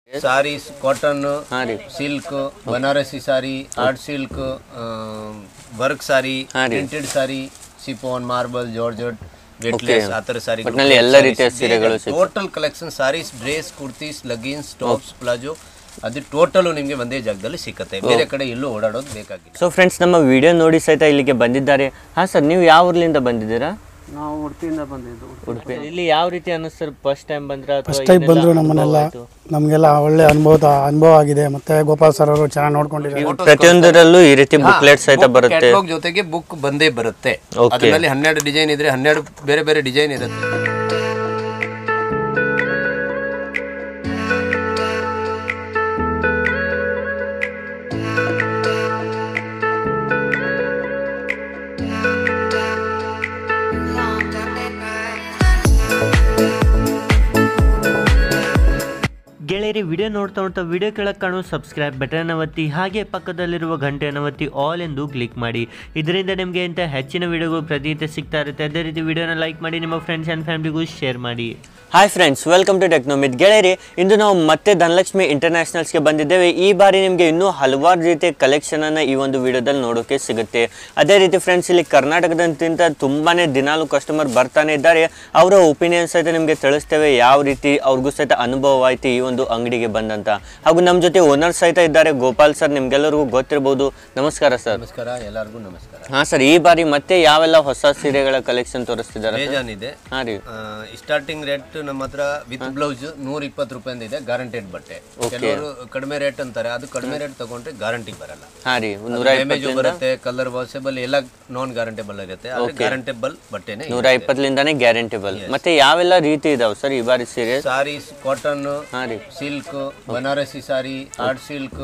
Saris cotton ಹಾಂ ರೀ silk Banarasi sari art silk work sari ಹಾ ರೀ. Printed sari chiffon marble georgette weightless ಆ ಥರ ಸಾರಿ ಒಟ್ನಲ್ಲಿ ಎಲ್ಲ ರೀತಿಯ ಸೀರೆಗಳು ಸಿಗ್ತವೆ. Total collection saris dresses kurtis leggings tops palazzo ಅದು ಟೋಟಲ್ ನಿಮಗೆ ಒಂದೇ ಜಾಗದಲ್ಲಿ ಸಿಕ್ಕತ್ತೆ ಬೇರೆ ಕಡೆ ಎಲ್ಲೂ ಓಡಾಡೋದು ಬೇಕಾಗಿಲ್ಲ ಸೊ ಫ್ರೆಂಡ್ಸ್ ನಮ್ಮ ವಿಡಿಯೋ ನೋಡಿ ಸಹಿತ ಇಲ್ಲಿಗೆ ಬಂದಿದ್ದಾರೆ ಹಾಂ ಸರ್ ನೀವು ಯಾವ ಊರ್ಲಿಂದ ಬಂದಿದ್ದೀರಾ ನಾವು ಉಡುಪಿಯಿಂದ ಬಂದಿದ್ದು ಉಡುಪಿ ಇಲ್ಲಿ ಯಾವ ರೀತಿ ಅನ್ನಿಸ್ತಾರೆ ಫಸ್ಟ್ ಟೈಮ್ ಬಂದ್ರೆ ಫಸ್ಟ್ ಟೈಮ್ ಬಂದರು ನಮ್ಮನ್ನೆಲ್ಲ ನಮಗೆಲ್ಲ ಒಳ್ಳೆ ಅನುಭವ ಅನುಭವ ಆಗಿದೆ ಮತ್ತೆ ಗೋಪಾಲ್ ಸರ್ ಅವರು ಚೆನ್ನಾಗಿ ನೋಡ್ಕೊಂಡಿದ್ದಾರೆ ಪ್ರತಿಯೊಂದರಲ್ಲೂ ಈ ರೀತಿ ಬುಕ್ಲೆಟ್ ಸಹಿತ ಬರುತ್ತೆ ಕ್ಯಾಟ್ಲಾಗ್ ಜೊತೆಗೆ ಬುಕ್ ಬಂದೇ ಬರುತ್ತೆ Okay. ಅದರಲ್ಲಿ ಹನ್ನೆರಡು ಡಿಸೈನ್ ಇದ್ರೆ ಹನ್ನೆರಡು ಬೇರೆ ಬೇರೆ ಡಿಸೈನ್ ಇರುತ್ತೆ ಗೆಳೆಯರಿ ವಿಡಿಯೋ ನೋಡ್ತಾ ನೋಡ್ತಾ ವಿಡಿಯೋ ಕೆಳಗೆ ಕಾಣೋ ಸಬ್ಸ್ಕ್ರೈಬ್ ಬಟನ್ ಒತ್ತಿ ಹಾಗೆ ಪಕ್ಕದಲ್ಲಿರುವ ಗಂಟೆಯನ್ನು ಒತ್ತಿ ಆಲ್ ಎಂದು ಕ್ಲಿಕ್ ಮಾಡಿ ಇದರಿಂದ ನಿಮಗೆ ಇಂಥ ಹೆಚ್ಚಿನ ವಿಡಿಯೋಗಳು ಪ್ರತಿನಿತ್ಯ ಸಿಗ್ತಾ ಇರುತ್ತೆ ಅದೇ ರೀತಿ ವಿಡಿಯೋನ ಲೈಕ್ ಮಾಡಿ ನಿಮ್ಮ ಫ್ರೆಂಡ್ಸ್ ಆ್ಯಂಡ್ ಫ್ಯಾಮಿಲಿಗೂ ಶೇರ್ ಮಾಡಿ ಹಾಯ್ ಫ್ರೆಂಡ್ಸ್ ವೆಲ್ಕಮ್ ಟು ಟೆಕ್ನೋಮಿತ್ ಗೆಳೆಯರಿ ಇಂದು ನಾವು ಮತ್ತೆ ಧನಲಕ್ಷ್ಮಿ ಇಂಟರ್ನ್ಯಾಷನಲ್ಸ್ಗೆ ಬಂದಿದ್ದೇವೆ ಈ ಬಾರಿ ನಿಮಗೆ ಇನ್ನೂ ಹಲವಾರು ರೀತಿಯ ಕಲೆಕ್ಷನನ್ನು ಈ ಒಂದು ವಿಡಿಯೋದಲ್ಲಿ ನೋಡೋಕೆ ಸಿಗುತ್ತೆ ಅದೇ ರೀತಿ ಫ್ರೆಂಡ್ಸ್ ಇಲ್ಲಿ ಕರ್ನಾಟಕದಂತಿಂತ ತುಂಬಾ ದಿನಾಲು ಕಸ್ಟಮರ್ ಬರ್ತಾನೆ ಇದ್ದಾರೆ ಅವರ ಒಪಿನಿಯನ್ ಸಹಿತ ನಿಮಗೆ ತಿಳಿಸ್ತೇವೆ ಯಾವ ರೀತಿ ಅವ್ರಿಗೂ ಸಹಿತ ಅನುಭವ ಆಯ್ತು ಈ ಒಂದು ಅಂಗಡಿಗೆ ಬಂದಂತ ಹಾಗೂ ನಮ್ಮ ಜೊತೆ ಓನರ್ ಸಹಿತ ಇದ್ದಾರೆ ಗೋಪಾಲ್ ಸರ್ ನಿಮ್ಗೆಲ್ಲರಿಗೂ ಗೊತ್ತಿರ್ಬೋದು ನಮಸ್ಕಾರ ಸರ್ ನಮಸ್ಕಾರ ಎಲ್ಲರಿಗೂ ನಮಸ್ಕಾರ ಹಾಂ ಸರ್ ಈ ಬಾರಿ ಮತ್ತೆ ಯಾವೆಲ್ಲ ಹೊಸ ಸೀರೆಗಳ ಕಲೆಕ್ಷನ್ ತೋರಿಸ್ತಿದ್ದಾರೆ ಬೇಜಾನ್ ಇದೆ ಹಾಂ ರೀ ಸ್ಟಾರ್ಟಿಂಗ್ ರೇಟ್ ನಮ್ಮ ಹತ್ರ ವಿತ್ ಬ್ಲೌಸ್ ನೂರ ಇಪ್ಪತ್ತು ರೂಪಾಯಿಂದ ಇದೆ ಗ್ಯಾರಂಟೆಡ್ ಬಟ್ಟೆ ಕೆಲವರು ಕಡಿಮೆ ರೇಟ್ ಅಂತಾರೆ ಅದು ಕಡಿಮೆ ರೇಟ್ ತಗೊಂಡ್ರೆ ಗ್ಯಾರಂಟಿ ಬರಲ್ಲ ಹಾಂ ರೀ ನೂರ ಡ್ಯಾಮೇಜ್ ಬರುತ್ತೆ ಕಲರ್ ವಾಷಬಲ್ ಎಲ್ಲ ನಾನ್ ಗ್ಯಾರಂಟೇಬಲ್ ಇರುತ್ತೆ ಆದ್ರೆ ಗ್ಯಾರಂಟೇಬಲ್ ಬಟ್ಟೆನೆ ನೂರ ಇಪ್ಪತ್ತಲಿಂದಾನೇ ಗ್ಯಾರಂಟಿಬಲ್ ಮತ್ತೆ ಯಾವೆಲ್ಲ ರೀತಿ ಇದಾವೆ ಸರ್ ಈ ಬಾರಿ ಸೀರೆ ಸಾರೀಸ್ ಕಾಟನ್ ಹಾಂ ರೀ silk Banarasi sari art silk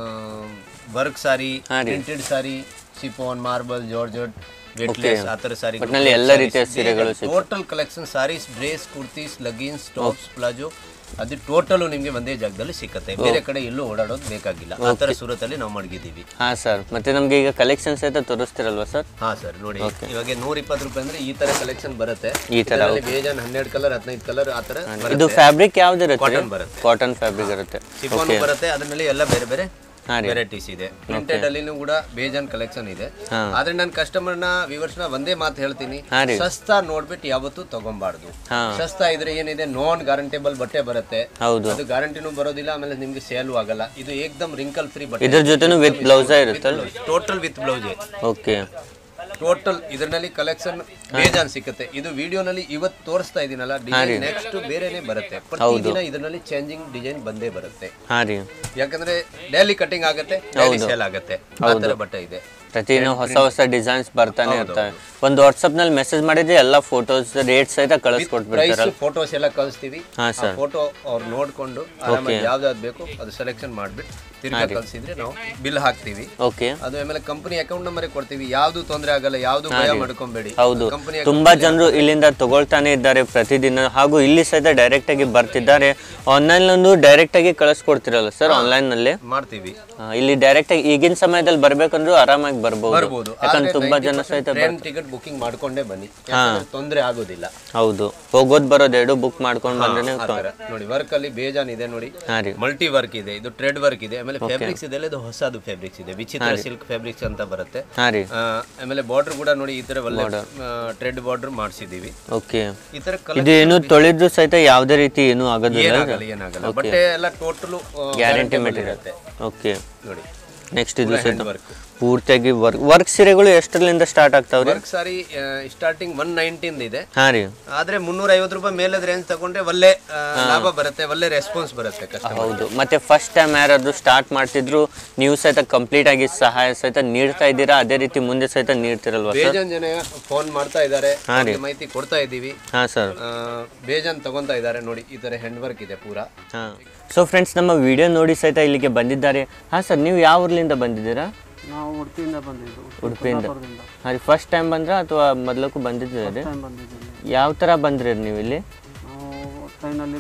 work sari printed sari chiffon marble georgette weightless ಆ ಥರ ಸಾರಿ ಒಟ್ನಲ್ಲಿ ಎಲ್ಲ ರೀತಿಯ ಸೀರೆಗಳು total collection saris dresses kurtis leggings tops palazzo ಅದು ಟೋಟಲ್ ನಿಮಗೆ ಒಂದೇ ಜಾಗದಲ್ಲಿ ಸಿಕ್ಕತ್ತೆ ಬೇರೆ ಕಡೆ ಎಲ್ಲೂ ಓಡಾಡೋದು ಬೇಕಾಗಿಲ್ಲ ಆ ಥರ ಸೂರತಲ್ಲಿ ನಾವು ಮಡಗಿದ್ದೀವಿ ಹಾ ಸರ್ ಮತ್ತೆ ನಮ್ಗೆ ಈಗ ಕಲೆಕ್ಷನ್ಸ್ ಸಹಿತ ತೋರಿಸ್ತಿರಲ್ವಾ ಸರ್ ಹಾ ಸರ್ ನೋಡಿ ಇವಾಗ ನೂರ ಇಪ್ಪತ್ತು ರೂಪಾಯಿ ಅಂದ್ರೆ ಈ ತರ ಕಲೆಕ್ಷನ್ ಬರುತ್ತೆ ಈ ತರ ಇದರಲ್ಲಿ ಬೇಜಾನ್ ಹನ್ನೆರಡು ಕಲರ್ ಹದಿನೈದು ಕಲರ್ ಆ ತರ ಇದು ಫ್ಯಾಬ್ರಿಕ್ ಯಾವ್ದಿರುತ್ತೆ ಕಾಟನ್ ಬರುತ್ತೆ ಕಾಟನ್ ಫ್ಯಾಬ್ರಿಕ್ ಇರುತ್ತೆ ಸಿಫಾನ್ ಬರುತ್ತೆ ಅದರಲ್ಲಿ ಎಲ್ಲ ಬೇರೆ ಬೇರೆ ಹಾ ರೀ ವೆರೈಟೀಸ್ ಇದೆ ಪ್ರಿಂಟೆಡ್ ಅಲ್ಲಿನೂ ಕೂಡ ಬೇಜಾನ್ ಕಲೆಕ್ಷನ್ ಇದೆ ಹಾ. ಆದ್ರೆ ನನ್ನ ಕಸ್ಟಮರ್ ನ viewers ನ ಒಂದೇ ಮಾತು ಹೇಳ್ತೀನಿ ಹಾ ರೀ ಸಸ್ತಾ ನೋಡ್ಬಿಟ್ಟು ಯಾವತ್ತೂ ತಗೊಂಬಾರ್ದು ಹಾ ಸಸ್ತಾ ಇದ್ರೆ ಏನಿದೆ ನಾನ್ ಗ್ಯಾರಂಟೇಬಲ್ ಬಟ್ಟೆ ಬರುತ್ತೆ ಹೌದು ಅದು ಗ್ಯಾರಂಟಿನೂ ಬರೋದಿಲ್ಲ ಆಮೇಲೆ ನಿಮ್ಗೆ ಸೇಲು ಆಗಲ್ಲ ಇದು ಏಕ್ದಮ್ ರಿಂಕಲ್ ಫ್ರೀ ಬಟ್ಟೆ ಇದ್ರ ಜೊತೆನು ವಿತ್ ಬ್ಲೌಸ್ ಇರುತ್ತಲ್ಲ total with blouse okay total ಇದರಲ್ಲಿ ಕಲೆಕ್ಷನ್ ಬೇಜಾನ್ ಸಿಕ್ಕುತ್ತೆ ಇದು ವಿಡಿಯೋನಲ್ಲಿ ಇವತ್ತು ತೋರಿಸ್ತಾ ಇದೀನಲ್ಲ ಡಿಸೈನ್ ನೆಕ್ಸ್ಟ್ ಬೇರೆನೆ ಬರುತ್ತೆ ಪ್ರತಿದಿನ ಇದರಲ್ಲಿ ಚೇಂಜಿಂಗ್ ಡಿಸೈನ್ ಬಂದೇ ಬರುತ್ತೆ ಹಾ ರೀ ಯಾಕಂದ್ರೆ ಡೈಲಿ ಕಟಿಂಗ್ ಆಗುತ್ತೆ ಡೈಲಿ ಸೇಲ್ ಆಗುತ್ತೆ ಆ ತರ ಬಟ್ಟೆ ಇದೆ ಪ್ರತಿದಿನ ಹೊಸ ಹೊಸ ಡಿಸೈನ್ಸ್ ಬರ್ತಾನೆ ಇರ್ತವೆ ಒಂದು ವಾಟ್ಸಪ್ ನಲ್ಲಿ ಮೆಸೇಜ್ ಮಾಡಿದ್ರೆ ಎಲ್ಲ ಫೋಟೋಸ್ ರೇಟ್ ಸಹಿತ ಪ್ರೈಸ್ ಕಳಿಸ್ಕೊಟ್ಬಿಡ್ತಾರಲ್ಲ ಫೋಟೋಸ್ ಎಲ್ಲ ಕಳಿಸ್ತೀವಿ ಹಾ ಆ ಫೋಟೋ ಅವ್ರು ನೋಡ್ಕೊಂಡು ಆರಾಮಾಗಿ ಯಾವ್ದಾವ್ದು ಬೇಕು ಅದು ಸೆಲೆಕ್ಷನ್ ಮಾಡ್ಬಿಟ್ಟು ತಿರ್ಗಾ ಕಳ್ಸಿದ್ರೆ ನಾವು ಬಿಲ್ ಹಾಕ್ತೀವಿ ಓಕೆ ಅದು ಆಮೇಲೆ ಕಂಪನಿ ಅಕೌಂಟ್ ನಂಬರ್ ಕೊಡ್ತೀವಿ ಯಾವ್ದು ತೊಂದರೆ ಆಗಲ್ಲ ಯಾವ್ದು ಭಯ ಮಾಡ್ಕೊಂಬೇಡಿ ಹೌದು ಕಂಪನಿ ತುಂಬಾ ಜನರು ಇಲ್ಲಿಂದ ತಗೊಳ್ತಾನೆ ಇದ್ದಾರೆ ಪ್ರತಿದಿನ ಹಾಗೂ ಇಲ್ಲಿ ಸಹಿತ ಡೈರೆಕ್ಟ್ ಆಗಿ ಬರ್ತಿದ್ದಾರೆ ಆನ್ಲೈನ್ ಒಂದು ಡೈರೆಕ್ಟ್ ಆಗಿ ಕಳಿಸ್ಕೊಡ್ತಿರಲ್ಲ ಸರ್ ಆನ್ಲೈನ್ ನಲ್ಲಿ ಮಾಡ್ತೀವಿ ಆ, ಇಲ್ಲಿ ಡೈರೆಕ್ಟ್ ಆಗಿ ಈಗಿನ ಸಮಯದಲ್ಲಿ ಬರ್ಬೇಕಂದ್ರೂ ಆರಾಮಾಗಿ ಬರ್ಬೋದು ಬರ್ಬೋದು ಯಾಕಂದ್ರೆ ತುಂಬಾ ಜನ ಸಹಿತ ಟ್ರೈನ್ ಟಿಕೆಟ್ ಬುಕಿಂಗ್ ಮಾಡ್ಕೊಂಡೇ ಬನ್ನಿ ಯಾಕಂದ್ರೆ ತೊಂದರೆ ಆಗೋದಿಲ್ಲ ಹೌದು ಹೋಗೋದ್ ಬರೋದು ಎರಡು ಬುಕ್ ಮಾಡ್ಕೊಂಡು ಬಂದ್ರೆ ಆ ತರ. ನೋಡಿ ವರ್ಕ್ ಅಲ್ಲಿ ಬೇಜಾನ್ ಇದೆ ನೋಡಿ ಹಾ ರೀ ಮಲ್ಟಿ ವರ್ಕ್ ಇದೆ ಇದು ಟ್ರೆಡ್ ವರ್ಕ್ ಇದೆ ಆಮೇಲೆ ಫ್ಯಾಬ್ರಿಕ್ಸ್ ಇದೆ ಇದು ಹೊಸದು ಫ್ಯಾಬ್ರಿಕ್ಸ್ ಇದೆ ವಿಚಿತ್ರ ಸಿಲ್ಕ್ ಫ್ಯಾಬ್ರಿಕ್ಸ್ ಅಂತ ಬರುತ್ತೆ ಹಾ ರೀ ಆ, ಆಮೇಲೆ ಬಾರ್ಡರ್ ಕೂಡ ನೋಡಿ ಈ ತರ ಒಳ್ಳೆ ಟ್ರೆಡ್ ಬಾರ್ಡರ್ ಮಾಡಿಸಿದೀವಿ ಓಕೆ ಈ ತರ ಕಲರ್ ಇದು ಏನು ತೊಳೆದ್ರು ಸಹಿತ ಯಾವುದೇ ರೀತಿ ಏನು ಆಗೋದಿಲ್ಲ ಏನಾಗಲ್ಲ ಏನಾಗಲ್ಲ ಬಟ್ಟೆ ಎಲ್ಲ ಟೋಟಲ್ ಗ್ಯಾರಂಟಿ ಮೆಟೀರಿಯಲ್ ಓಕೆ ನೋಡಿ ನೆಕ್ಸ್ಟ್ ಇದು ಸಹಿತ ವರ್ಕ್ ಪೂರ್ತಿಯಾಗಿ ವರ್ಕ್ ವರ್ಕ್ ಸೀರೆಗಳು ಎಷ್ಟರಲ್ಲಿಂದ ಸ್ಟಾರ್ಟ್ ಆಗ್ತಾವ್ರಿ work sari starting one nineteen ಇದೆ ಹಾ ರೀ ಆದ್ರೆ ಮುನ್ನೂರ ಐವತ್ತು ರೂಪಾಯಿ ಮೇಲದ ರೇಂಜ್ ತಗೊಂಡ್ರೆ ಒಳ್ಳೆ ಆ, ಲಾಭ ಬರುತ್ತೆ ಒಳ್ಳೆ ರೆಸ್ಪಾನ್ಸ್ ಬರುತ್ತೆ ಕಸ್ಟಮರ್ ಹೌದು ಮತ್ತೆ ಫಸ್ಟ್ ಟೈಮ್ ಯಾರಾದ್ರೂ ಸ್ಟಾರ್ಟ್ ಮಾಡ್ತಿದ್ರು ನೀವು ಸಹಿತ ಕಂಪ್ಲೀಟ್ ಆಗಿ ಸಹಾಯ ಸಹಿತ ನೀಡ್ತಾ ಇದ್ದೀರಾ ಅದೇ ರೀತಿ ಮುಂದೆ ಸಹಿತ ನೀಡ್ತಿರಲ್ವಾ ಸರ್ ಬೇಜಾನ್ ಜನ ಫೋನ್ ಮಾಡ್ತಾ ಇದ್ದಾರೆ ಅವ್ರಿಗೆ ಮಾಹಿತಿ ಕೊಡ್ತಾ ಇದ್ದೀವಿ ಹಾ ಸರ್ ಆ, ಬೇಜಾನ್ ತಗೊಂತಾ ಇದ್ದಾರೆ ನೋಡಿ ಈ ತರ ಹ್ಯಾಂಡ್ ವರ್ಕ್ ಇದೆ ಪೂರಾ ಹಾ ಸೊ ಫ್ರೆಂಡ್ಸ್ ನಮ್ಮ ವಿಡಿಯೋ ನೋಡಿ ಸಹಿತ ಇಲ್ಲಿಗೆ ಬಂದಿದ್ದಾರೆ ಹಾ ಸರ್ ನೀವು ಯಾವ ಊರ್ಲಿಂದ ಬಂದಿದ್ದೀರಾ ನಾವು ಉಡುಪಿಯಿಂದ ಬಂದಿದ್ದು ಉಡುಪಿಯಿಂದ ಉಡುಪಿಯಿಂದ ಹಾಂ ರೀ ಫಸ್ಟ್ ಟೈಮ್ ಬಂದ್ರಾ ಅಥವಾ ಮೊದಲಕ್ಕೂ ಬಂದಿದ್ದೀರಿ ಟೈಮ್ ಬಂದಿದ್ದೀವಿ ಯಾವ ಥರ ಬಂದ್ರಿ ನೀವು ಇಲ್ಲಿ ನಾವು ಟ್ರೈನಲ್ಲಿ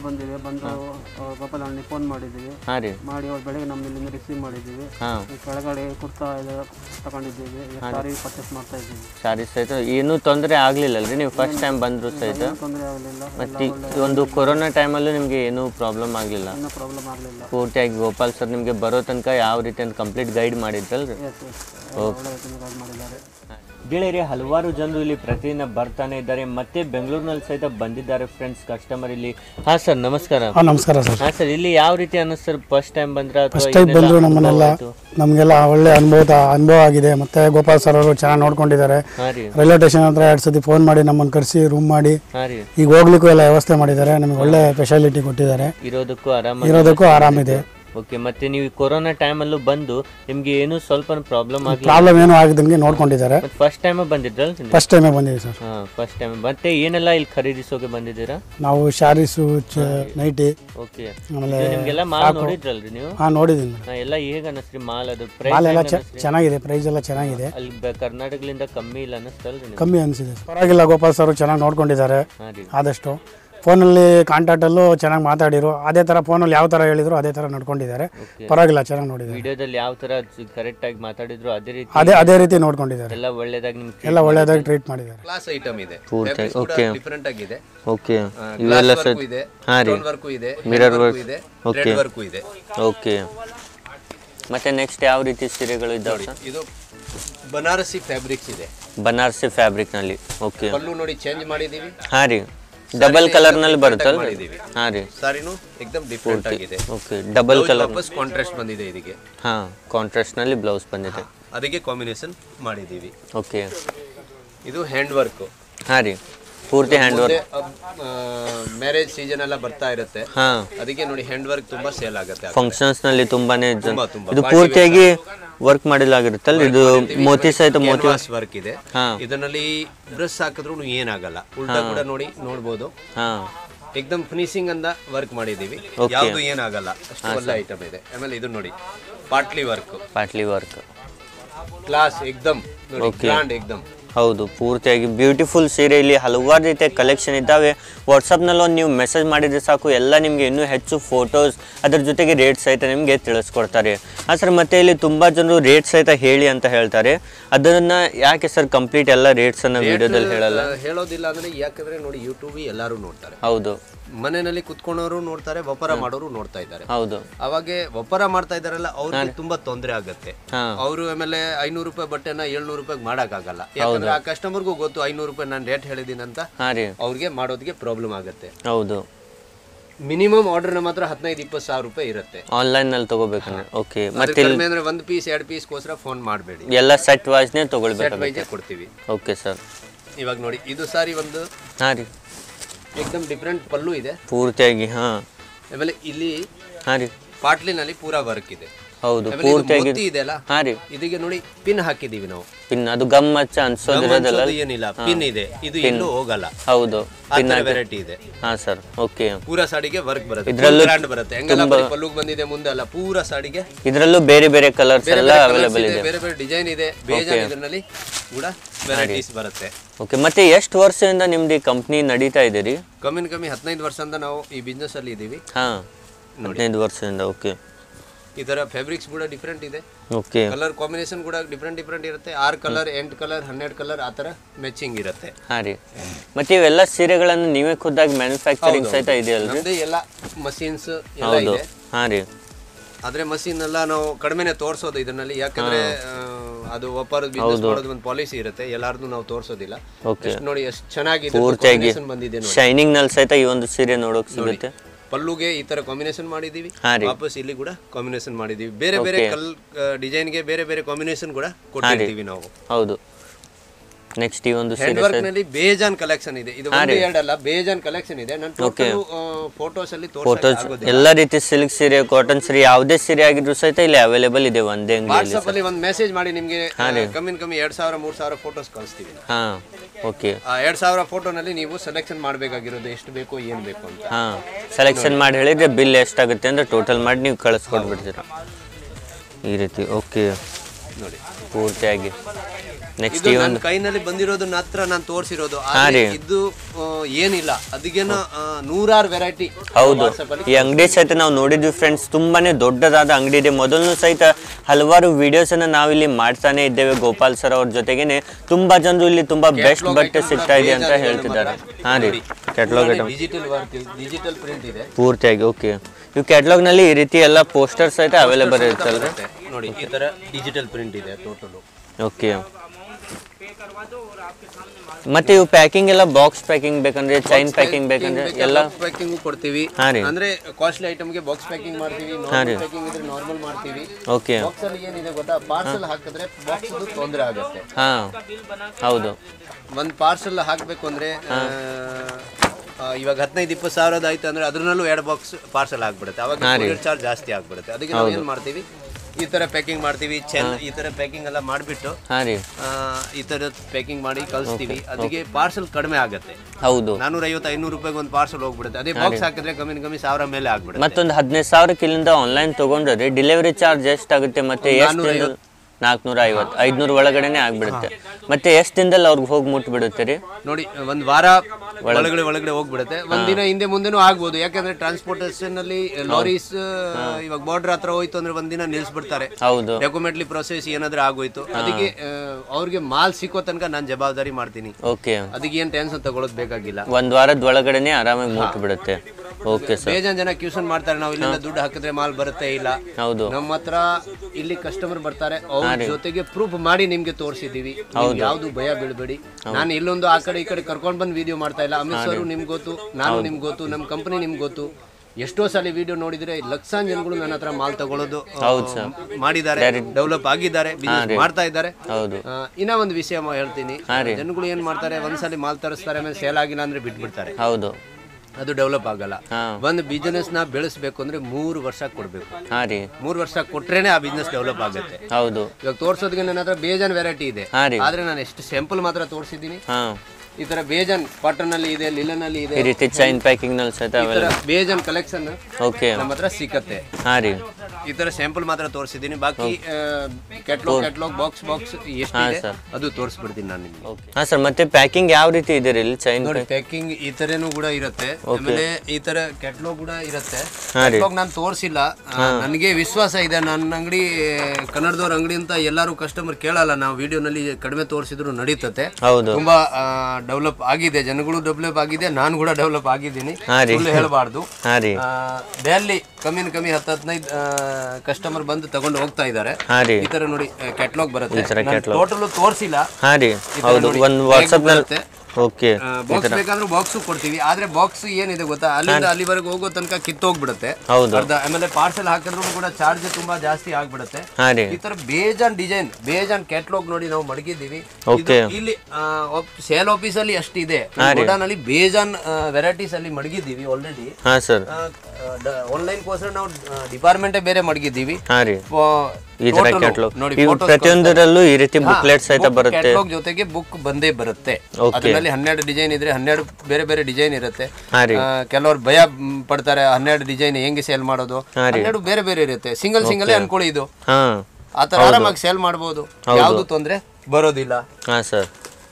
ಬಂದಿದೆ ಬಂದು ಆ, ಗೋಪಾಲ ಅಣ್ಣ ಫೋನ್ ಮಾಡಿದ್ದೀವಿ ಹಾಂ ರೀ ಮಾಡಿ ಅವ್ರು ಬೆಳಗ್ಗೆ ನಮ್ಮ ಇಲ್ಲಿಂದ ರಿಸೀವ್ ಮಾಡಿದ್ದೀವಿ ಹಾಂ ಈ ಕೆಳಗಡೆ ಕುರ್ತಾ ಇದೆಲ್ಲ ತಗೊಂಡಿದ್ದೀವಿ ಸಾರಿ ಪರ್ಚೇಸ್ ಮಾಡ್ತಾ ಇದ್ದೀವಿ ಸಾರಿ ಸಹಿತ ಏನೂ ತೊಂದರೆ ಆಗಲಿಲ್ಲಲ್ರಿ ನೀವು ಫಸ್ಟ್ ಟೈಮ್ ಬಂದರೂ ಸಹಿತ ಏನೂ ತೊಂದರೆ ಆಗಲಿಲ್ಲ ಮತ್ತು ಈ ಒಂದು ಕೊರೋನಾ ಟೈಮಲ್ಲೂ ನಿಮಗೆ ಏನೂ ಪ್ರಾಬ್ಲಮ್ ಆಗಲಿಲ್ಲ ಏನೂ ಪ್ರಾಬ್ಲಮ್ ಆಗಲಿಲ್ಲ ಪೂರ್ತಿಯಾಗಿ ಗೋಪಾಲ್ ಸರ್ ನಿಮಗೆ ಬರೋ ತನಕ ಯಾವ ರೀತಿ ಅಂತ ಕಂಪ್ಲೀಟ್ ಗೈಡ್ ಮಾಡಿದ್ರಲ್ರಿ ಎಸ್ ಎಸ್ ಒಳ್ಳೆ ಗಾಡಿ ಮಾಡಿದ್ದಾರೆ ಗೆಳೆಯರಿ ಹಲವಾರು ಜನರು ಇಲ್ಲಿ ಪ್ರತಿದಿನ ಬರ್ತಾನೆ ಇದ್ದಾರೆ ಮತ್ತೆ ಬೆಂಗಳೂರಿನಲ್ಲಿ ಸಹಿತ ಬಂದಿದ್ದಾರೆ ಫ್ರೆಂಡ್ಸ್ ಕಸ್ಟಮರ್ ಇಲ್ಲಿ ಹಾಂ ಸರ್ ನಮಸ್ಕಾರ ಹಾಂ ನಮಸ್ಕಾರ ಸರ್ ಹಾಂ ಸರ್ ಇಲ್ಲಿ ಯಾವ ರೀತಿ ಅನ್ನಿಸ್ತು ಸರ್ ಫಸ್ಟ್ ಟೈಮ್ ಬಂದ್ರ ಅಥವಾ ಟೈಮ್ ಬಂದರು ನಮ್ಮನ್ನೆಲ್ಲ ನಮಗೆಲ್ಲ ಒಳ್ಳೆ ಅನುಭವ ಅನುಭವ ಆಗಿದೆ ಮತ್ತೆ ಗೋಪಾಲ್ ಸರ್ ಅವರು ಚೆನ್ನಾಗಿ ನೋಡ್ಕೊಂಡಿದ್ದಾರೆ ಹಾಂ ರೀ ರೈಲ್ವೆ ಸ್ಟೇಷನ್ ಹತ್ರ ಎರಡು ಸತಿ ಫೋನ್ ಮಾಡಿ ನಮ್ಮನ್ನು ಕರೆಸಿ ರೂಮ್ ಮಾಡಿ ಹಾಂ ರೀ ಈಗ ಹೋಗ್ಲಿಕ್ಕೂ ಎಲ್ಲ ವ್ಯವಸ್ಥೆ ಮಾಡಿದ್ದಾರೆ ನಮಗೆ ಒಳ್ಳೆ ಫೆಸಿಲಿಟಿ ಕೊಟ್ಟಿದ್ದಾರೆ ಇರೋದಕ್ಕೂ ಆರಾಮ ಇರೋದಕ್ಕೂ ಆರಾಮಿದೆ ಓಕೆ ಮತ್ತೆ ನೀವು ಕೊರೋನಾ ಟೈಮಲ್ಲೂ ಬಂದು ನಿಮ್ಗೆ ಏನು ಸ್ವಲ್ಪ ಪ್ರಾಬ್ಲಮ್ ಆಗಲಿ ಪ್ರಾಬ್ಲಮ್ ಏನೂ ಆಗದಂಗೆ ನೋಡ್ಕೊಂಡಿದ್ದಾರೆ ಮತ್ತೆ ಫಸ್ಟ್ ಟೈಮ್ ಬಂದಿದ್ರಲ್ಲ ನೀವು? ಫಸ್ಟ್ ಟೈಮೇ ಬಂದಿದೆ ಸರ್ ಹಾ ಫಸ್ಟ್ ಟೈಮ್ ಮತ್ತೆ ಏನೆಲ್ಲ ಇಲ್ಲಿ ಖರೀದಿಸೋಕೆ ಬಂದಿದ್ದೀರಾ ನಾವು ಶಾರೀಸು ಚ ನೈಟಿ ಓಕೆ ಆಮೇಲೆ ನಿಮ್ಗೆಲ್ಲ ಮಾಲ್ ನೋಡಿದ್ರಲ್ರಿ ನೀವು ಹಾಂ ನೋಡಿದ್ದೀನಿ ಹಾ, ಎಲ್ಲ ಹೇಗೆ ಅನ್ನಿಸ್ರಿ ಮಾಲ್ ಅದು ಮಾಲ್ ಎಲ್ಲ ಪ್ರೈಸ್ ಚೆ- ಚೆನ್ನಾಗಿದೆ ಪ್ರೈಸ್ ಎಲ್ಲ ಚೆನ್ನಾಗಿದೆ ಅಲ್ಲಿ ಬೆ- ಕರ್ನಾಟಕದಿಂದ ಕಮ್ಮಿ ಇಲ್ಲ ಅನ್ನಿಸ್ತಲ್ರಿ ನೀವು ಕಮ್ಮಿ ಅನಿಸಿದೆ ಪರವಾಗಿಲ್ಲ ಗೋಪಾಲ್ ಸರ್ ಚೆನ್ನಾಗಿ ನೋಡ್ಕೊಂಡಿದ್ದಾರೆ ಹಾ ರೀ ಆದಷ್ಟು ಫೋನಲ್ಲಿ ಕಾಂಟ್ಯಾಕ್ಟಲ್ಲೂ ಚೆನ್ನಾಗಿ ಮಾತಾಡಿರು ಅದೇ ಥರ ಫೋನಲ್ಲಿ ಯಾವ ಥರ ಹೇಳಿದ್ರು ಅದೇ ಥರ ನಡ್ಕೊಂಡಿದ್ದಾರೆ ಪರವಾಗಿಲ್ಲ ಚೆನ್ನಾಗಿ ನೋಡಿದ್ದಾರೆ ವಿಡಿಯೋದಲ್ಲಿ ಯಾವ ತರ ಕರೆಕ್ಟ್ ಆಗಿ ಮಾತಾಡಿದ್ರು ಅದೇ ರೀತಿ ಅದೇ ಅದೇ ರೀತಿ ನೋಡ್ಕೊಂಡಿದ್ದಾರೆ ಎಲ್ಲ ಒಳ್ಳೇದಾಗಿ ನಿಮ್ಗೆ ಎಲ್ಲ ಒಳ್ಳೆಯದಾಗಿ ಟ್ರೀಟ್ ಮಾಡಿದ್ದಾರೆ ಕ್ಲಾಸ್ ಐಟಮ್ ಇದೆ ಪೂರ್ತಿ, okay. ಡಿಫರೆಂಟ್ ಆಗಿದೆ ಓಕೆ ಗ್ಲಾಸ್ ಇವೆಲ್ಲ ಸರ್ ವರ್ಕು ಇದೆ ಹಾಂ ರೀ ಸ್ಟೋನ್ ವರ್ಕು ಇದೆ Mirror ಮಿರರ್ work. ವರ್ಕು ಇದೆ Okay. ಥ್ರೆಡ್ ವರ್ಕು ಇದೆ ಓಕೆ ಮತ್ತೆ ನೆಕ್ಸ್ಟ್ ಯಾವ ರೀತಿ ಸೀರೆಗಳು ಇದ್ದಾವೆ ಸರ್ ಇದು ಬನಾರಸಿ ಫ್ಯಾಬ್ರಿಕ್ಸ್ ಇದೆ ಬನಾರಸಿ ಫ್ಯಾಬ್ರಿಕ್ನಲ್ಲಿ ಓಕೆ ಪಲ್ಲು ನೋಡಿ ಚೇಂಜ್ ಮಾಡಿದೀವಿ ಹಾಂ ರೀ ಡಬಲ್ ಕಲರ್ನಲ್ಲಿ ಬರುತ್ತಲ್ಲ ಮಾಡಿದೀವಿ ಹಾಂ ರೀ ಸಾರಿನೂ ಎಕ್ದಮ್ ಡಿಫ್ರೆಂಟ್ ಆಗಿದೆ ಓಕೆ ಡಬಲ್ ಕಲರ್ ವಾಪಸ್ ಕಾಂಟ್ರಾಸ್ಟ್ ಬಂದಿದೆ ಇದಕ್ಕೆ ಹಾಂ ಕಾಂಟ್ರಾಸ್ಟ್ನಲ್ಲಿ ಬ್ಲೌಸ್ ಬಂದಿದೆ ಅದಕ್ಕೆ ಕಾಂಬಿನೇಷನ್ ಮಾಡಿದೀವಿ ಓಕೆ ಇದು ಹ್ಯಾಂಡ್ ವರ್ಕ್ ಹಾಂ ರೀ ಪೂರ್ತಿ ಹ್ಯಾಂಡ್ ವರ್ಕ್ ಮ್ಯಾರೇಜ್ ಸೀಸನ್ ಎಲ್ಲ ಬರ್ತಾ ಇರುತ್ತೆ ಹಾಂ ಅದಕ್ಕೆ ನೋಡಿ ಹ್ಯಾಂಡ್ ವರ್ಕ್ ತುಂಬಾ ಸೇಲ್ ಆಗುತ್ತೆ ಫಂಕ್ಷನ್ಸ್ನಲ್ಲಿ ತುಂಬಾನೇ ಜನ ತುಂಬಾ, ತುಂಬಾ. ಇದು ಪೂರ್ತಿಯಾಗಿ ವರ್ಕ್ ಮಾಡಿಲಾಗಿರುತ್ತಲ್ಲ ಇದು ಮೋತಿ ಸಹಿತ ಮೋತಿ ವರ್ಕ್ ಇದೆ ಹಾ. ಇದರಲ್ಲಿ ಬ್ರಷ್ ಹಾಕಿದ್ರು ಏನಾಗಲ್ಲ ಉಲ್ಟಾ ಕೂಡ ನೋಡಿ ನೋಡ್ಬೋದು ಹಾಂ ಎಕ್ದಮ್ ಫಿನಿಶಿಂಗ್ ಅಂದ ವರ್ಕ್ ಮಾಡಿದೀವಿ Okay. ಯಾವ್ದು ಏನಾಗಲ್ಲ ಅಷ್ಟು ಒಳ್ಳೆ ಐಟಮ್ ಇದೆ ಆಮೇಲೆ ಇದು ನೋಡಿ ಪಾಟ್ಲಿ ವರ್ಕ್ ಪಾಟ್ಲಿ ವರ್ಕ್ ಕ್ಲಾಸ್ ಎಕ್ದಮ್ ನೋಡಿ Okay. ಗ್ರಾಂಡ್ ಎಕ್ದಮ್ ಹೌದು ಪೂರ್ತಿಯಾಗಿ ಬ್ಯೂಟಿಫುಲ್ ಸೀರೆ ಇಲ್ಲಿ ಹಲವಾರು ರೀತಿಯ ಕಲೆಕ್ಷನ್ ಇದ್ದಾವೆ ವಾಟ್ಸಪ್ನಲ್ಲಿ ಒಂದು ನೀವು ಮೆಸೇಜ್ ಮಾಡಿದರೆ ಸಾಕು ಎಲ್ಲ ನಿಮಗೆ ಇನ್ನೂ ಹೆಚ್ಚು ಫೋಟೋಸ್ ಅದ್ರ ಜೊತೆಗೆ ರೇಟ್ ಸಹಿತ ನಿಮಗೆ ತಿಳಿಸ್ಕೊಡ್ತಾರೆ ಹಾಂ ಸರ್ ಮತ್ತೆ ಇಲ್ಲಿ ತುಂಬ ಜನರು ರೇಟ್ ಸಹಿತ ಹೇಳಿ ಅಂತ ಹೇಳ್ತಾರೆ ಅದನ್ನು ಯಾಕೆ ಸರ್ ಕಂಪ್ಲೀಟ್ ಎಲ್ಲ ರೇಟ್ಸನ್ನು ವಿಡಿಯೋದಲ್ಲಿ ಹೇಳಲ್ಲ ಹೇಳೋದಿಲ್ಲ ಅಂದ್ರೆ ಯಾಕಂದ್ರೆ ನೋಡಿ ಯೂಟ್ಯೂಬ್ ಎಲ್ಲರೂ ನೋಡ್ತಾರೆ ಹೌದು ಮನೆಯಲ್ಲಿ ಕುತ್ಕೊಂಡವರು ನೋಡ್ತಾರೆ ವ್ಯಾಪಾರ ಮಾಡೋರು ನೋಡ್ತಾ ಇದ್ದಾರೆ ಹೌದು ಅವಾಗ ವ್ಯಾಪಾರ ಮಾಡ್ತಾ ಇದಾರಲ್ಲ ಅವ್ರಿಗೆ ತುಂಬಾ ತೊಂದರೆ ಆಗುತ್ತೆ ಹಾಂ ಅವರು ಆಮೇಲೆ ಐನೂರು ರೂಪಾಯಿ ಬಟ್ಟೆನ ಏಳ್ನೂರು ರೂಪಾಯಿಗೆ ಮಾಡಕ್ಕಾಗಲ್ಲ ಯಾಕಂದ್ರೆ ಆ ಕಸ್ಟಮರ್ಗೂ ಗೊತ್ತು ಐನೂರು ರೂಪಾಯಿ ನಾನು ರೇಟ್ ಹೇಳಿದೀನಿ ಅಂತ ಹಾಂ ರೀ ಅವ್ರಿಗೆ ಮಾಡೋದಕ್ಕೆ ಪ್ರಾಬ್ಲಮ್ ಆಗುತ್ತೆ ಹೌದು ಮಿನಿಮಮ್ ಆರ್ಡರ್ನ ಮಾತ್ರ ಹದಿನೈದು ಇಪ್ಪತ್ತು ಸಾವಿರ ರೂಪಾಯಿ ಇರುತ್ತೆ ಆನ್ಲೈನಲ್ಲಿ ತೊಗೋಬೇಕಂದ್ರೆ ಓಕೆ ಅದ್ರ ಮತ್ತೆ ಕಡಿಮೆ ಅಂದ್ರೆ ಒಂದು ಪೀಸ್ ಎರಡು ಪೀಸ್ಗೋಸ್ಕರ ಫೋನ್ ಮಾಡಬೇಡಿ ಎಲ್ಲ ಸೆಟ್ ವಾಯ್ಸ್ನೇ ಸೆಟ್ ತೊಗೊಳ್ಬೇಕಾಗುತ್ತೆ ವೈಸೇ ಕೊಡ್ತೀವಿ ಓಕೆ ಸರ್ ಇವಾಗ ನೋಡಿ ಇದು ಸಾರಿ ಒಂದು ಹಾಂ ರೀ ಎಕ್ದಮ್ ಡಿಫ್ರೆಂಟ್ ಪಲ್ಲು ಇದೆ ಪೂರ್ತಿಯಾಗಿ ಹಾಂ ಆಮೇಲೆ ಇಲ್ಲಿ ಹಾಂ ರೀ ಪಾಟ್ಲಿನಲ್ಲಿ ಪೂರಾ ವರ್ಕ್ ಇದೆ ಹೌದು ಆಮೇಲೆ ಇದು ಪೂರ್ತಿಯಾಗಿ ಮೊತ್ತಿ ಇದೆಯಲ್ಲ ಹಾಂ ರೀ ಇದಕ್ಕೆ ನೋಡಿ ಪಿನ್ ಹಾಕಿದೀವಿ ನಾವು ಪಿನ್ ಅದು ಗಮ್ ಹಚ್ಚ ಅನ್ಸೋದಿರೋದಲ್ಲ ಅನ್ಸೋದು ಏನಿಲ್ಲ ಪಿನ್ ಇದೆ ಇದು ಎಲ್ಲೂ ಹೋಗಲ್ಲ ಹೌದು ಆ ತರ ವೆರೈಟಿ ಇದೆ ಹಾಂ ಸರ್ ಓಕೆ ಪೂರಾ ಸಾಡಿಗೆ ವರ್ಕ್ ಬರುತ್ತೆ ಇದ್ರಲ್ಲೂ ಬ್ರ್ಯಾಂಡ್ ಬರುತ್ತೆ ಹೆಂಗೆಲ್ಲ ಬರೀ ಪಲ್ಲುಗ್ ಬಂದಿದೆ ಮುಂದೆ ಅಲ್ಲ ಪೂರಾ ಸಾಡಿಗೆ ಇದರಲ್ಲೂ ಬೇರೆ ಬೇರೆ ಕಲರ್ಸ್ ಬೇರೆ ಎಲ್ಲ ಬೇರೆ colours ಅವೈಲೇಬಲ್ ಇದೆ ಇದೆ ಬೇರೆ ಬೇರೆ ಡಿಸೈನ್ ಇದೆ ಬೇಜಾನ್ ಇದರಲ್ಲಿ ಕೂಡ ವೆರೈಟೀಸ್ ಬರುತ್ತೆ ಓಕೆ ಮತ್ತೆ ಎಷ್ಟು ವರ್ಷದಿಂದ ನಿಮ್ದು ಈ ಕಂಪ್ನಿ ನಡೀತಾ ಇದೆ ರೀ ಕಮ್ಮಿ ಕಮ್ಮಿ ಹದಿನೈದು ವರ್ಷದಿಂದ ನಾವು ಈ ಬಿಸ್ನೆಸ್ ಅಲ್ಲಿ ಇದೀವಿ ಹಾಂ ಹದಿನೈದು ವರ್ಷದಿಂದ ಓಕೆ ಈ ತರ ಫ್ಯಾಬ್ರಿಕ್ಸ್ ಕೂಡ ಡಿಫ್ರೆಂಟ್ ಇದೆ ಓಕೆ ಕಲರ್ ಕಾಂಬಿನೇಷನ್ ಕೂಡ ಡಿಫ್ರೆಂಟ್ ಡಿಫ್ರೆಂಟ್ ಇರುತ್ತೆ ಆರು ಕಲರ್ ಎಂಟು ಕಲರ್ ಹನ್ನೆರಡು ಕಲರ್ ಆ ಥರ ಮ್ಯಾಚಿಂಗ್ ಇರುತ್ತೆ ಹಾಂ ರೀ ಮತ್ತೆ ಇವೆಲ್ಲ ಸೀರೆಗಳನ್ನು ನೀವೇ ಖುದ್ದಾಗಿ ಮ್ಯಾನುಫ್ಯಾಕ್ಚರಿಂಗ್ ಸಹಿತ ಇದೆಯಲ್ಲ ನಮ್ದೇ ಎಲ್ಲ ಮಷೀನ್ಸ್ ಎಲ್ಲ ಹೌದು ಇದೆ ಹಾಂ ರೀ ಆದ್ರೆ ಮಷೀನ್ ಎಲ್ಲ ನಾವು ಕಡಿಮೆನೆ ತೋರಿಸೋದು ಇದರಲ್ಲಿ ಯಾಕಂದ್ರೆ ಆ, ಅದು ಒಪ್ಪರದ ಬಿಸ್ನೆಸ್ ಮಾಡೋದು ಒಂದು ಪಾಲಿಸಿ ಇರುತ್ತೆ ಎಲ್ಲಾರ್ದು ನಾವು ತೋರಿಸೋದಿಲ್ಲ Okay. ಎಷ್ಟು ನೋಡಿ ಎಷ್ಟು ಚೆನ್ನಾಗಿದೆ ಪೂರ್ತಿಯಾಗಿ combination ಬಂದಿದೆ ನೋಡಿ ಶೈನಿಂಗ್ ನಲ್ಲಿ ಸಹಿತ ಈ ಒಂದು ಸೀರೆ ನೋಡೋಕೆ ಸಿಗುತ್ತೆ ಪಲ್ಲುಗೆ ಈ ತರ ಕಾಂಬಿನೇಷನ್ ಮಾಡಿದೀವಿ ಹಾ ರೀ. ವಾಪಸ್ ಇಲ್ಲಿ ಕೂಡ ಕಾಂಬಿನೇಷನ್ ಮಾಡಿದೀವಿ ಬೇರೆ ಬೇರೆ ಕಲ್ ಡಿಸೈನ್ಗೆ ಬೇರೆ ಬೇರೆ ಕಾಂಬಿನೇಷನ್ ಕೂಡ ಕೊಟ್ಟಿರ್ತೀವಿ ನಾವು ಹೌದು ನೆಕ್ಸ್ಟ್ ಈ ಒಂದು ಹ್ಯಾಂಡ್ ಸೀರೆ ವರ್ಕ್ ನಲ್ಲಿ ಬೇಜಾನ್ ಕಲೆಕ್ಷನ್ ಇದೆ ಇದು ಒಂದು ಎರಡಲ್ಲ ಬೇಜಾನ್ ಕಲೆಕ್ಷನ್ ಇದೆ ನಾನು ಟೋಟಲ್ ಫೋಟೋಸ್ ಅಲ್ಲಿ ಫೋಟೋಸ್ ತೋರಿಸೋದಿಲ್ಲ ಎಲ್ಲ ರೀತಿ ಸಿಲ್ಕ್ ಸೀರೆ ಕಾಟನ್ ಸೀರೆ ಯಾವುದೇ ಸೀರೆ ಆಗಿದ್ರು ಸಹಿತ ಇಲ್ಲಿ ಅವೈಲೇಬಲ್ ಇದೆ ಒಂದೇ ಅಂಗಡಿಯಲ್ಲಿ ವಾಟ್ಸಪ್ ಅಲ್ಲಿ ಒಂದು ಮೆಸೇಜ್ ಮಾಡಿ ನಿಮ್ಗೆ ಕಮ್ಮಿ ಕಮ್ಮಿ ಎರಡ್ ಸಾವಿರ ಮೂರ್ ಸಾವಿರ ಫೋಟೋಸ್ ಕಳಿಸ್ತೀವಿ ನಾವು. ಹಾಂ ಓಕೆ ಆ ಎರಡ್ ಸಾವಿರ ಫೋಟೋನಲ್ಲಿ ನೀವು ಸೆಲೆಕ್ಷನ್ ಮಾಡಬೇಕಾಗಿರೋದು ಎಷ್ಟು ಬೇಕು ಏನ್ ಬೇಕು ಅಂತ ಹಾಂ ಸೆಲೆಕ್ಷನ್ ಮಾಡಿ ಹೇಳಿದ್ರೆ ಬಿಲ್ ಎಷ್ಟಾಗುತ್ತೆ ಅಂದ್ರೆ ಟೋಟಲ್ ಮಾಡಿ ನೀವು ಕಳಿಸ್ಕೊಟ್ಬಿಡ್ತೀರ ಈ ರೀತಿ ಓಕೆ ನೋಡಿ ಪೂರ್ತಿಯಾಗಿ ನೆಕ್ಸ್ಟ್ ಇದು ಈ ನನ್ನ ಒಂದು ಕೈನಲ್ಲಿ ಬಂದಿರೋದು ಮಾತ್ರ ನಾನು ತೋರಿಸಿರೋದು ಹಾ ರೀ. ಇದು ಆ, ಏನಿಲ್ಲ ಅದಕ್ಕೇನೋ ಆ, ನೂರಾರು ವೆರೈಟಿ ಹೌದು ಈ ಅಂಗಡಿ ಸಹಿತ ನಾವು ನೋಡಿದ್ವಿ ಫ್ರೆಂಡ್ಸ್ ತುಂಬಾನೇ ದೊಡ್ಡದಾದ ಅಂಗಡಿ ಇದೆ ಮೊದಲು ಸಹಿತ ಹಲವಾರು ವಿಡಿಯೋಸ್ ಅನ್ನ ನಾವಿಲ್ಲಿ ಮಾಡ್ತಾನೆ ಇದ್ದೇವೆ ಗೋಪಾಲ್ ಸರ್ ಅವ್ರ ಜೊತೆಗೇನೆ ತುಂಬಾ ಜನರು ಇಲ್ಲಿ ತುಂಬಾ ಬೆಸ್ಟ್ ಬಟ್ಟೆ ಸಿಗ್ತಾ ಇದೆ ಅಂತ ಹೇಳ್ತಿದ್ದಾರೆ ಹಾ ರೀ catalogue item digital work digital print ಇದೆ ಪೂರ್ತಿಯಾಗಿ ಓಕೆ ಇವು ಕ್ಯಾಟ್ಲಾಗ್ ನಲ್ಲಿ ಈ ರೀತಿ ಎಲ್ಲ ಪೋಸ್ಟರ್ಸ್ ಸಹಿತ ಅವೈಲೇಬಲ್ ಇರುತ್ತಲ್ರಿ ಬರುತ್ತೆ. ನೋಡಿ ಈ ತರ ಡಿಜಿಟಲ್ ಪ್ರಿಂಟ್ ಇದೆ ಟೋಟಲ್ ಓಕೆ ಮತ್ತೆ ಇವು ಪ್ಯಾಕಿಂಗ್ ಎಲ್ಲ ಬಾಕ್ಸ್ ಪ್ಯಾಕಿಂಗ್ ಬೇಕಂದ್ರೆ ಚೈನ್ ಪ್ಯಾಕಿಂಗ್ ಬೇಕಂದ್ರೆ ಎಲ್ಲ ಪ್ಯಾಕಿಂಗ್ ಕೊಡ್ತೀವಿ ಹಾ ರೀ. ಅಂದ್ರೆ ಕಾಸ್ಟ್ಲಿ ಐಟಮ್ಗೆ ಬಾಕ್ಸ್ ಪ್ಯಾಕಿಂಗ್ ಮಾಡ್ತೀವಿ ಹಾ ರೀ. ನಾರ್ಮಲ್ ಪ್ಯಾಕಿಂಗ್ ಇದ್ರೆ ನಾರ್ಮಲ್ ಮಾಡ್ತೀವಿ ಓಕೆ ಬಾಕ್ಸ್ ಅಲ್ಲಿ ಏನಿದೆ ಗೊತ್ತಾ ಪಾರ್ಸಲ್ ಹಾಕಿದ್ರೆ ಬಾಕ್ಸ್ ತೊಂದರೆ ಆಗುತ್ತೆ ಹಾ ಹೌದು ಒಂದ್ ಪಾರ್ಸಲ್ ಹಾಕ್ಬೇಕು ಅಂದ್ರೆ ಆ, ಆ, ಇವಾಗ ಹದಿನೈದು ಇಪ್ಪತ್ತು ಸಾವಿರದ ಆಯ್ತು ಅಂದ್ರೆ ಅದ್ರಲ್ಲೂ ಎರಡು ಬಾಕ್ಸ್ ಪಾರ್ಸಲ್ ಆಗ್ಬಿಡುತ್ತೆ ಅವಾಗ ಕೊರಿಯರ್ ಚಾರ್ಜ್ ಜಾಸ್ತಿ ಆಗ್ಬಿಡುತ್ತೆ ಅದಕ್ಕೆ ನಾವು ಏನ್ ಮಾಡ್ತೀವಿ ಈ ತರ ಪ್ಯಾಕಿಂಗ್ ಮಾಡ್ತೀವಿ ಚೆನ್ನ ಈ ತರ ಪ್ಯಾಕಿಂಗ್ ಎಲ್ಲ ಮಾಡ್ಬಿಟ್ಟು ಹಾ ರೀ ಆ, ಈ ತರ ಪ್ಯಾಕಿಂಗ್ ಮಾಡಿ ಕಳಿಸ್ತೀವಿ ಅದಕ್ಕೆ ಪಾರ್ಸಲ್ ಕಡಿಮೆ ಆಗುತ್ತೆ ಹೌದು ನಾನೂರ ಐವತ್ತು ಐನೂರು ರೂಪಾಯಿಗೆ ಒಂದು ಪಾರ್ಸಲ್ ಹೋಗ್ಬಿಡುತ್ತೆ ಅದೇ ಬಾಕ್ಸ್ ಹಾಕಿದ್ರೆ ಕಮ್ಮಿ ಕಮ್ಮಿ ಸಾವಿರ ಮೇಲೆ ಆಗ್ಬಿಡುತ್ತೆ ಮತ್ತೊಂದು ಹದಿನೈದು ಸಾವಿರಕ್ಕೆ ಇಲ್ಲಿಂದ ಆನ್ಲೈನ್ ತಗೊಂಡ್ರೆ ಡೆಲಿವರಿ ಚಾರ್ಜ್ ಎಷ್ಟಾಗುತ್ತೆ ಮತ್ತೆ ಎಷ್ಟು ದಿನದಲ್ಲಿ ನಾಲ್ಕುನೂರ ಐವತ್ತು ಐದ್ನೂರ ಒಳಗಡೆನೆ ಆಗ್ಬಿಡುತ್ತೆ ಮತ್ತೆ ಎಷ್ಟು ದಿನದಲ್ಲಿ ಅವ್ರಿಗೆ ಹೋಗಿ ಮುಟ್ಬಿಡುತ್ತೆ ರೀ ನೋಡಿ ಒಂದ್ ವಾರ ಒಳಗಡೆ ಒಳಗಡೆ ಹೋಗ್ಬಿಡುತ್ತೆ ಒಂದ್ ದಿನ ಹಿಂದೆ ಮುಂದೆನೂ ಆಗ್ಬೋದು ಯಾಕಂದ್ರೆ ಟ್ರಾನ್ಸ್ಪೋರ್ಟೇಷನ್ ಅಲ್ಲಿ ಲಾರೀಸ್ ಇವಾಗ ಬಾರ್ಡರ್ ಹತ್ರ ಹೋಯ್ತು ಅಂದ್ರೆ ಒಂದ್ ದಿನ ನಿಲ್ಸ್ಬಿಡ್ತಾರೆ ಹೌದು ಡಾಕ್ಯುಮೆಂಟ್ಲಿ ಪ್ರೊಸೆಸ್ ಏನಾದ್ರೂ ಆಗೋಯ್ತು ಅದಕ್ಕೆ ಆ, ಅವ್ರಿಗೆ ಮಾಲ್ ಸಿಕ್ಕೋ ತನಕ ನಾನು ಜವಾಬ್ದಾರಿ ಮಾಡ್ತೀನಿ ಓಕೆ ಅದಕ್ಕೆ ಏನ್ ಟೆನ್ಷನ್ ತಗೊಳ್ಳೋದು ಬೇಕಾಗಿಲ್ಲ ಒಂದ್ ವಾರದ ಒಳಗಡೆನೆ ಆರಾಮಾಗಿ ಮುಟ್ಬಿಡುತ್ತೆ ಓಕೆ ಸರ್ ಬೇಜಾನ್ ಜನ ಕ್ಯೂಷನ್ ಮಾಡ್ತಾರೆ ನಾವು ಇಲ್ಲಿಂದ ದುಡ್ಡು ಹಾಕಿದ್ರೆ ಮಾಲ್ ಬರುತ್ತೆ ಇಲ್ಲ ಹೌದು ನಮ್ಮ ಹತ್ರ ಇಲ್ಲಿ ಕಸ್ಟಮರ್ ಬರ್ತಾರೆ ಅವ್ರ ಜೊತೆಗೆ ಪ್ರೂಫ್ ಮಾಡಿ ನಿಮ್ಗೆ ತೋರಿಸಿದೀವಿ ಯಾವ್ದು ಭಯ ಬೀಳ್ಬೇಡಿ ನಾನು ಇಲ್ಲೊಂದು ಆ ಕಡೆ ಈ ಕಡೆ ಕರ್ಕೊಂಡ್ ಬಂದು ವಿಡಿಯೋ ಮಾಡ್ತಾ ಇಲ್ಲ ಅಮಿತ್ ಸರ್ ನಿಮ್ಗೆ ಗೊತ್ತು ನಾನು ನಿಮ್ಗೆ ಗೊತ್ತು ನಮ್ಮ ಕಂಪನಿ ನಿಮ್ಗೆ ಗೊತ್ತು ಎಷ್ಟೋ ಸಲ ವಿಡಿಯೋ ನೋಡಿದ್ರೆ ಲಕ್ಷಾನ್ ಜನಗಳು ನನ್ನ ಹತ್ರ ಮಾಲ್ ತಗೊಳ್ಳೋದು ಆ, ಮಾಡಿದ್ದಾರೆ ಡೆವಲಪ್ ಆಗಿದ್ದಾರೆ business ಮಾಡ್ತಾ ಇದ್ದಾರೆ ಹೌದು ಆ, ಇನ್ನ ಒಂದು ವಿಷಯ ಮ- ಹೇಳ್ತೀನಿ ಜನಗಳು ಏನ್ ಮಾಡ್ತಾರೆ ಒಂದ್ಸಲಿ ಮಾಲ್ ತರಿಸ್ತಾರೆ ಆಮೇಲೆ ಸೇಲ್ ಆಗಿಲ್ಲ ಅಂದ್ರೆ ಬಿಟ್ಬಿಡ್ತಾರೆ ಹೌದು ಅದು ಡೆವಲಪ್ ಆಗಲ್ಲ ಹಾ ಒಂದು ಬಿಸ್ನೆಸ್ ನ ಬೆಳೆಸ್ಬೇಕು ಅಂದ್ರೆ ಮೂರು ವರ್ಷ ಕೊಡ್ಬೇಕು ಹಾ ರೀ ಮೂರು ವರ್ಷ ಕೊಟ್ರೇನೆ ಆ ಬಿಸ್ನೆಸ್ ಡೆವಲಪ್ ಆಗುತ್ತೆ ಹೌದು ಇವಾಗ ತೋರ್ಸೋದಕ್ಕೆ ನನ್ನ ಹತ್ರ ಬೇಜಾನ್ ವೆರೈಟಿ ಇದೆ ಹಾ ರೀ ಆದ್ರೆ ನಾನು ಎಷ್ಟು ಸ್ಯಾಂಪಲ್ ಮಾತ್ರ ತೋರಿಸಿದ್ದೀನಿ ಹಾ ಈ ತರ ಬೇಜಾನ್ ಕಾಟನ್ ಅಲ್ಲಿ ಇದೆ ಲಿಲನ್ ಅಲ್ಲಿ ಇದೆ ಈ ರೀತಿ ಚೈನ್ ಪ್ಯಾಕಿಂಗ್ ನಲ್ಲಿ ಸಹಿತ ಈ ತರ ಬೇಜಾನ್ ಕಲೆಕ್ಷನ್ ಓಕೆ ನಮ್ಮ ಹತ್ರ ಸಿಕ್ಕತ್ತೆ ಹಾ ರೀ ಈ ತರ ಸ್ಯಾಂಪಲ್ ಮಾತ್ರ ತೋರಿಸಿದ್ದೀನಿ ಬಾಕಿ ಕ್ಯಾಟ್ಲಾಗ್ ಕ್ಯಾಟ್ಲಾಗ್ ಬಾಕ್ಸ್ ಬಾಕ್ಸ್ ಎಷ್ಟಿದೆ sir. ಅದು ತೋರಿಸ್ಬಿಡ್ತೀನಿ ನಾನು ನಿಮ್ಗೆ ಓಕೆ ಹಾ ಸರ್ ಮತ್ತೆ ಪ್ಯಾಕಿಂಗ್ ಯಾವ ರೀತಿ ಇದೆ ರೀ ಇಲ್ಲಿ ಚೈನ್ ನೋಡಿ ಪ್ಯಾಕಿಂಗ್ ಈ ತರನು ಕೂಡ ಇರುತ್ತೆ ಆಮೇಲೆ ಈ ತರ ಕ್ಯಾಟ್ಲಾಗ್ ಕೂಡ ಇರುತ್ತೆ ಹಾ ರೀ. ಕ್ಯಾಟ್ಲಾಗ್ ನಾನು ತೋರಿಸಿಲ್ಲ ನನಗೆ ವಿಶ್ವಾಸ ಇದೆ ನನ್ನ ಅಂಗಡಿ ಕನ್ನಡದವ್ರ ಅಂಗಡಿ ಅಂತ ಎಲ್ಲರೂ ಕಸ್ಟಮರ್ ಕೇಳಲ್ಲ ನಾವು ವಿಡಿಯೋನಲ್ಲಿ ಕಡಿಮೆ ತೋರಿಸಿದ್ರು ನಡೀತತೆ ಹೌದು ತುಂಬಾ ಡೆವಲಪ್ ಆಗಿದೆ ಜನಗಳು ಡೆವಲಪ್ ಆಗಿದೆ ನಾನು ಕೂಡ ಡೆವಲಪ್ ಆಗಿದ್ದೀನಿ ಹಾ ರೀ. ಸುಳ್ಳು ಹೇಳಬಾರ್ದು ಹಾ ರೀ ಡೆಲ್ಲಿ ಕಮ್ಮಿ ಕಮ್ಮಿ ಹತ್ತು ಹದಿನೈದು ಕಸ್ಟಮರ್ ಬಂದು ತಗೊಂಡು ಹೋಗ್ತಾ ಇದ್ದಾರೆ ಹಾ ರೀ ಈ ತರ ನೋಡಿ ಕ್ಯಾಟ್ಲಾಗ್ ಈ ಬರುತ್ತೆ ತರ catalog. ಟೋಟಲ್ ತೋರಿಸಿಲ್ಲ ಹಾ ರೀ ತರ ಹೌದು ನೋಡಿ, ಒಂದು bag ವಾಟ್ಸಪ್ ನಲ್ಲಿ ಬರುತ್ತೆ. ಓಕೆ ಬಾಕ್ಸ್ ಬೇಕಾದ್ರೂ ಬಾಕ್ಸ್ ಕೊಡ್ತೀವಿ ಆದ್ರೆ ಬಾಕ್ಸ್ ಏನಿದೆ ಗೊತ್ತಾ ಅಲ್ಲಿಂದ ಅಲ್ಲಿವರೆಗೆ ಹೋಗೋ ತನಕ ಕಿತ್ತೋಗ್ಬಿಡುತ್ತೆ ಹೌದು ಅರ್ಧ ಆಮೇಲೆ ಪಾರ್ಸೆಲ್ ಹಾಕಿದ್ರು ಕೂಡ ಚಾರ್ಜ್ ತುಂಬಾ ಜಾಸ್ತಿ ಆಗ್ಬಿಡುತ್ತೆ ಹಾ ರೀ ಈ ತರ ಬೇಜಾನ್ ಡಿಸೈನ್ ಬೇಜಾನ್ ಕ್ಯಾಟ್ಲಾಗ್ ನೋಡಿ ನಾವು ಮಡಗಿದ್ದೀವಿ Okay. ಇದು ಇಲ್ಲಿ ಸೇಲ್ ಆಫೀಸ್ ಅಲ್ಲಿ ಅಷ್ಟಿದೆ ಗೋಡಾನ್ ಅಲ್ಲಿ ಬೇಜಾನ್ ವೆರೈಟೀಸ್ ಅಲ್ಲಿ ಮಡಗಿದ್ದೀವಿ ಆಲ್ರೆಡಿ ಹಾ ಸರ್ ಆನ್ಲೈನ್ ಕೋಸ್ಕರ ನಾವು ಡಿಪಾರ್ಟ್ಮೆಂಟೇ ಬೇರೆ ಮಡಗಿದ್ದೀವಿ ಹಾ ರೀ ಫೋ- ಈ ತರ total ಕ್ಯಾಟ್ಲಾಗ್ ನೋಡಿ ಇವು photos ಪ್ರತಿಯೊಂದರಲ್ಲೂ ಈ ರೀತಿ ಬುಕ್ಲೆಟ್ ಸಹಿತ book ಬರುತ್ತೆ catalog ಜೊತೆಗೆ ಬುಕ್ ಬಂದೇ ಬರುತ್ತೆ ಅದರಲ್ಲಿ ಹನ್ನೆರಡು ಡಿಸೈನ್ ಇದ್ರೆ ಹನ್ನೆರಡು ಬೇರೆ ಬೇರೆ ಡಿಸೈನ್ ಇರುತ್ತೆ ಹಾ ರೀ ಆ, ಕೆಲವ್ರು ಭಯ ಮ್, ಪಡ್ತಾರೆ ಹನ್ನೆರಡು ಡಿಸೈನ್ ಹೆಂಗೆ ಸೇಲ್ ಮಾಡೋದು ಹನ್ನೆರಡು ಬೇರೆ ಬೇರೆ ಇರುತ್ತೆ ಸಿಂಗಲ್ ಸಿಂಗಲ್ ಅನ್ಕೊಳ್ಳಿ ಇದು ಹಾ ಆ ತರ ಆರಾಮಾಗಿ ಸೇಲ್ ಮಾಡ್ಬೋದು ಯಾವ್ದು ತೊಂದ್ರೆ ಬರೋದಿಲ್ಲ ಹಾ ಸರ್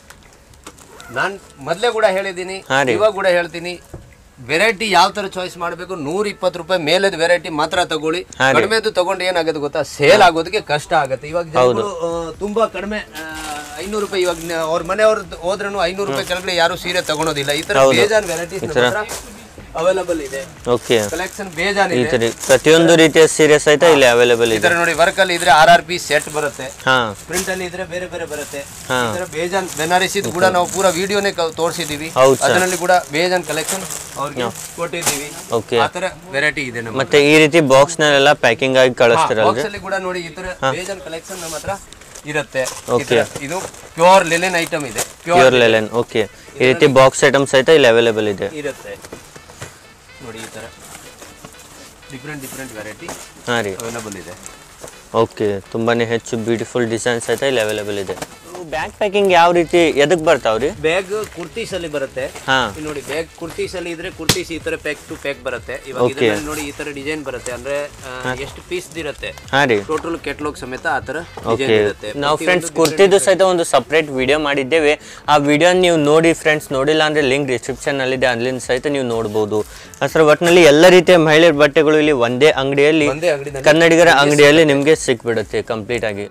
ನಾನ್ ಮೊದ್ಲೇ ಕೂಡ ಹೇಳಿದ್ದೀನಿ ಹಾ ರೀ. ಇವಾಗ ಕೂಡ ಹೇಳ್ತೀನಿ ವೆರೈಟಿ ಯಾವ ತರ ಚಾಯ್ಸ್ ಮಾಡಬೇಕು ನೂರ ಇಪ್ಪತ್ತು ರೂಪಾಯಿ ಮೇಲೆದ ವೆರೈಟಿ ಮಾತ್ರ ತಗೊಳ್ಳಿ ಕಡಿಮೆದು ತಗೊಂಡು ಏನಾಗುತ್ತೆ ಗೊತ್ತಾ ಸೇಲ್ ಆಗೋದಕ್ಕೆ ಕಷ್ಟ ಆಗುತ್ತೆ ಇವಾಗ ಜನಗಳು ಆ, ತುಂಬಾ ಕಡಿಮೆ ಐನೂರು ರೂಪಾಯಿ ಇವಾಗ ನ- ಅವ್ರ ಮನೆಯವ್ರ ಹೋದ್ರೂ ಐನೂರು ರೂಪಾಯಿ ಕೆಳಗಡೆ ಯಾರು ಸೀರೆ ತಗೊಳೋದಿಲ್ಲ ಈ ತರ ಬೇಜಾನ್ ವೆರೈಟೀಸ್ ಅವೈಲಬಲ್ ಇದೆ ಓಕೆ ಕಲೆಕ್ಷನ್ ಬೇಜಾನ್ ಈ ಇದೆ ತರ ಪ್ರತಿಯೊಂದು ರೀತಿಯ ಸೀರೆ ಸಹಿತ ಇಲ್ಲಿ ಅವೈಲೇಬಲ್ ಈ ಇದೆ ತರ ನೋಡಿ ವರ್ಕ್ ಅಲ್ಲಿ ಇದ್ರೆ ಆರ್ ಆರ್ ಪಿ ಸೆಟ್ ಬರುತ್ತೆ ಹಾ ಪ್ರಿಂಟ್ ಅಲ್ಲಿ ಇದ್ರೆ ಬೇರೆ ಬೇರೆ ಬರುತ್ತೆ ಹಾ. ಈ ತರ ಬೇಜಾನ್ ಬೆನಾರಸಿದ್ ಕೂಡ ನಾವು ಪೂರಾ ವಿಡಿಯೋನೇ ತೋರಿಸಿದೀವಿ ಹೌದು ಸರ್ ಅದರಲ್ಲಿ ಕೂಡ ಬೇಜಾನ್ ಕಲೆಕ್ಷನ್ ಅವ್ರಿಗೆ ಕೊಟ್ಟಿದ್ದೀವಿ ಓಕೆ ಆ ತರ ವೆರೈಟಿ ಇದೆ ನಮ್ಮ ಮತ್ತೆ ಈ ರೀತಿ ಬಾಕ್ಸ್ ನಲ್ಲೆಲ್ಲ ಪ್ಯಾಕಿಂಗ್ ಆಗಿ ಕಳಿಸ್ತಿರಲ್ರಿ ಬಾಕ್ಸ್ ಅಲ್ಲಿ ಕೂಡ ನೋಡಿ ಈ ತರ ಬೇಜಾನ್ ಕಲೆಕ್ಷನ್ ನಮ್ಮ ಹತ್ರ ಇರುತ್ತೆ ಈ ತರ ಇದು ಪ್ಯೂರ್ ಲಿಲೆನ್ ಐಟಮ್ ಇದೆ ಪ್ಯೂರ್ ಪ್ಯೂರ್ ಲೆಲೆನ್ ಓಕೆ ಈ ರೀತಿ ಬಾಕ್ಸ್ ಐಟಮ್ ಸಹಿತ ಇಲ್ಲಿ ಅವೈಲೇಬಲ್ ಇದೆ ಇರುತ್ತೆ ನೋಡಿ ಈ ತರ ಡಿಫ್ರೆಂಟ್ ಡಿಫ್ರೆಂಟ್ ವೆರೈಟಿ ಹಾ ರೀ ಅವೈಲಬಲ್ ಇದೆ ಓಕೆ ತುಂಬಾನೇ ಹೆಚ್ಚು ಬ್ಯೂಟಿಫುಲ್ ಡಿಸೈನ್ಸ್ ಸಹಿತ ಇಲ್ಲಿ ಅವೈಲೇಬಲ್ ಇದೆ ಬ್ಯಾಗ್ ಪ್ಯಾಕಿಂಗ್ ಯಾವ ರೀತಿ ಎದಕ್ ಬರ್ತಾವ್ರಿ ಬ್ಯಾಗ್ ಕುರ್ತೀಸ್ ಅಲ್ಲಿ ಬರುತ್ತೆ ಹಾ ಇಲ್ಲಿ ನೋಡಿ ಬ್ಯಾಗ್ ಕುರ್ತೀಸ್ ಅಲ್ಲಿ ಇದ್ರೆ ಕುರ್ತೀಸ್ ಈ ತರ ಪ್ಯಾಕ್ ಟು ಪ್ಯಾಕ್ ಬರುತ್ತೆ ಇವಾಗ ಇದ್ರಲ್ಲಿ ನೋಡಿ ಈ ತರ ಡಿಸೈನ್ ಬರುತ್ತೆ ಅಂದ್ರೆ ಆ, ಎಷ್ಟು ಪೀಸ್ ಇರುತ್ತೆ ಹಾ ರೀ ಟೋಟಲ್ ಕೆಟ್ಲಾಗ್ ಸಮೇತ ಆ ತರ ಓಕೆ ಡಿಸೈನ್ ಇರುತ್ತೆ ನಾವು ಫ್ರೆಂಡ್ಸ್ ಕುರ್ತಿದ್ದು ಸಹಿತ ಒಂದು ಸಪ್ರೇಟ್ ವಿಡಿಯೋ ಮಾಡಿದ್ದೇವೆ ಆ ವಿಡಿಯೋ ನೀವು ನೋಡಿ ಫ್ರೆಂಡ್ಸ್ ನೋಡಿಲ್ಲ ಅಂದರೆ ಲಿಂಕ್ ಡಿಸ್ಕ್ರಿಪ್ಷನಲ್ಲಿದೆ ಅಲ್ಲಿಂದ ಸಹಿತ ನೀವು ನೋಡ್ಬೋದು ಅಸರ ಒಟ್ಟಿನಲ್ಲಿ ಎಲ್ಲ ರೀತಿಯ ಮಹಿಳೆಯರ ಬಟ್ಟೆಗಳು ಇಲ್ಲಿ ಒಂದೇ ಅಂಗಡಿಯಲ್ಲಿ ಒಂದೇ ಅಂಗಡಿನಲ್ಲಿ ಕನ್ನಡಿಗರ ಅಂಗಡಿಯಲ್ಲಿ ನಿಮಗೆ ಸಿಕ್ಬಿಡುತ್ತೆ ಕಂಪ್ಲೀಟ್ ಆಗಿ